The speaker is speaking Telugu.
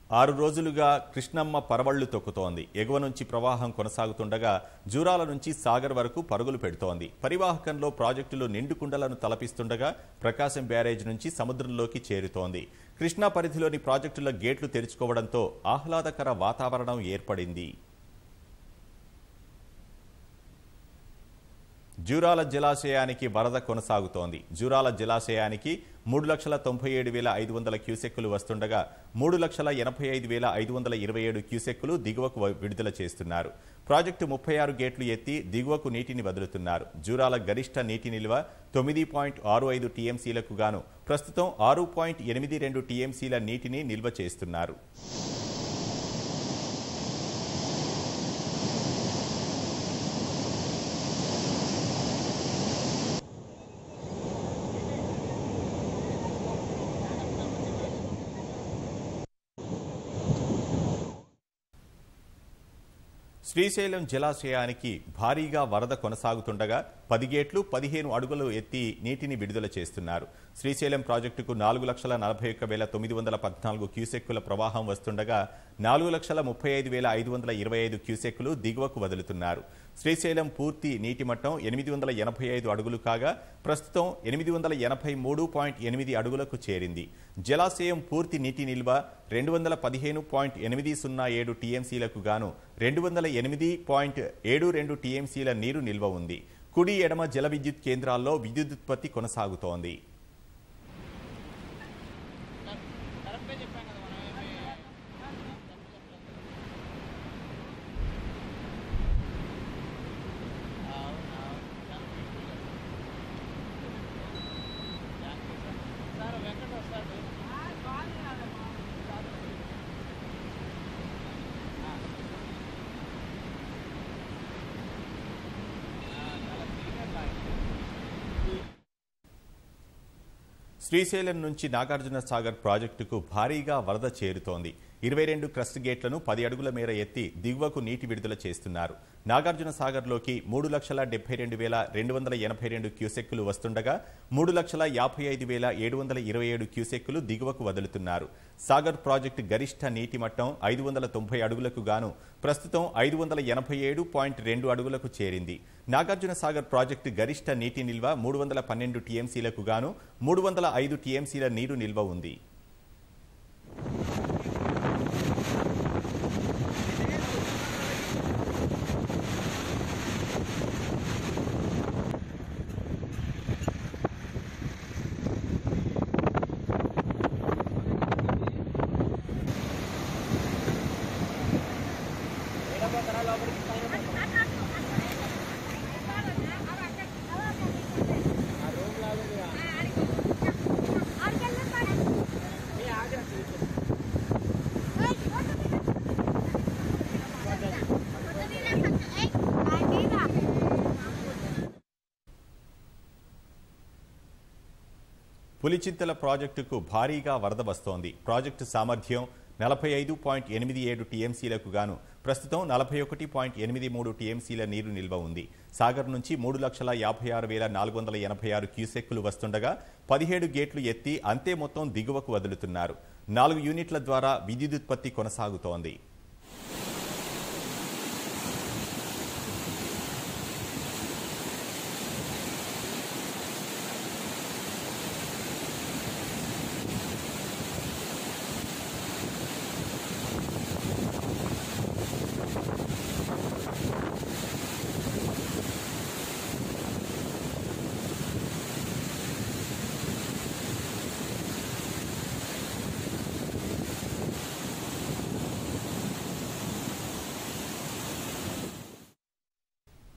ఆరు రోజులుగా కృష్ణమ్మ పరవళ్లు తొక్కుతోంది ఎగువ నుంచి ప్రవాహం కొనసాగుతుండగా జూరాల నుంచి సాగర్ వరకు పరుగులు పెడుతోంది పరివాహకంలో ప్రాజెక్టులు నిండు కుండలను తలపిస్తుండగా ప్రకాశం బ్యారేజ్ నుంచి సముద్రంలోకి చేరుతోంది కృష్ణా పరిధిలోని ప్రాజెక్టుల గేట్లు తెరుచుకోవడంతో ఆహ్లాదకర వాతావరణం ఏర్పడింది జూరాల జలాశయానికి వరద కొనసాగుతోంది జూరాల జలాశయానికి మూడు లక్షల తొంభై ఏడు వేల ఐదు వందల క్యూసెక్కులు వస్తుండగా మూడు లక్షల ఎనభై ఐదు వేల ఐదు వందల ఇరవై ఏడు క్యూసెక్కులు దిగువకు వ- విడుదల చేస్తున్నారు ప్రాజెక్టు ముప్పై ఆరు గేట్లు ఎత్తి దిగువకు నీటిని వదులుతున్నారు జూరాల గరిష్ట నీటి నిల్వ తొమ్మిది పాయింట్ ఆరు ఐదు టీఎంసీలకు గాను ప్రస్తుతం ఆరు పాయింట్ ఎనిమిది రెండు టీఎంసీల నీటిని నిల్వ చేస్తున్నారు శ్రీశైలం జలాశయానికి భారీగా వరద కొనసాగుతుండగా పది గేట్లు పదిహేను అడుగులు ఎత్తి నీటిని విడుదల చేస్తున్నారు శ్రీశైలం ప్రాజెక్టుకు నాలుగు లక్షల నలభై ఒక్క వేల తొమ్మిది వందల పద్నాలుగు క్యూసెక్కుల ప్రవాహం వస్తుండగా నాలుగు లక్షల ముప్పై ఐదు వేల ఐదు వందల ఇరవై ఐదు క్యూసెక్కులు దిగువకు వదులుతున్నారు శ్రీశైలం పూర్తి నీటి మట్టం ఎనిమిది వందల ఎనభై ఐదు అడుగులు కాగా ప్రస్తుతం ఎనిమిది వందల ఎనభై మూడు పాయింట్ ఎనిమిది అడుగులకు చేరింది జలాశయం పూర్తి నీటి నిల్వ రెండు వందల పదిహేను పాయింట్ ఎనిమిది సున్నా ఏడు టీఎంసీలకు గాను రెండు వందల ఎనిమిది పాయింట్ ఏడు రెండు టీఎంసీల నీరు నిల్వ ఉంది కుడి ఎడమ జల విద్యుత్ కేంద్రాల్లో విద్యుదుత్పత్తి కొనసాగుతోంది శ్రీశైలం నుంచి నాగార్జున సాగర్ ప్రాజెక్టుకు భారీగా వరద చేరుతోంది ఇరవై రెండు క్రస్ట్ గేట్లను పది అడుగుల మేర ఎత్తి దిగువకు నీటి విడుదల చేస్తున్నారు నాగార్జున సాగర్లోకి మూడు లక్షల డెబ్బై రెండు వేల రెండు వందల ఎనభై రెండు క్యూసెక్కులు వస్తుండగా మూడు లక్షల యాభై ఐదు వేల ఏడు వందల ఇరవై ఏడు క్యూసెక్కులు దిగువకు వదులుతున్నారు సాగర్ ప్రాజెక్టు గరిష్ట నీటి మట్టం ఐదు వందల తొంభై అడుగులకు గాను ప్రస్తుతం ఐదు వందల ఎనభై ఏడు పాయింట్ రెండు అడుగులకు చేరింది నాగార్జున సాగర్ ప్రాజెక్టు గరిష్ట నీటి నిల్వ మూడు వందల పన్నెండు టీఎంసీలకు గాను మూడు వందల ఐదు టీఎంసీల నీరు నిల్వ ఉంది పులిచింతల ప్రాజెక్టుకు భారీగా వరద వస్తోంది ప్రాజెక్టు సామర్థ్యం నలభై ఐదు పాయింట్ ఎనిమిది ఏడు టీఎంసీలకు గాను ప్రస్తుతం నలభై ఒకటి పాయింట్ ఎనిమిది మూడు టీఎంసీల నీరు నిల్వ ఉంది సాగర్ నుంచి మూడు లక్షల యాభై ఆరు వేల నాలుగు వందల ఎనభై ఆరు క్యూసెక్కులు వస్తుండగా పదిహేడు గేట్లు ఎత్తి అంతే మొత్తం దిగువకు వదులుతున్నారు నాలుగు యూనిట్ల ద్వారా విద్యుదుత్పత్తి కొనసాగుతోంది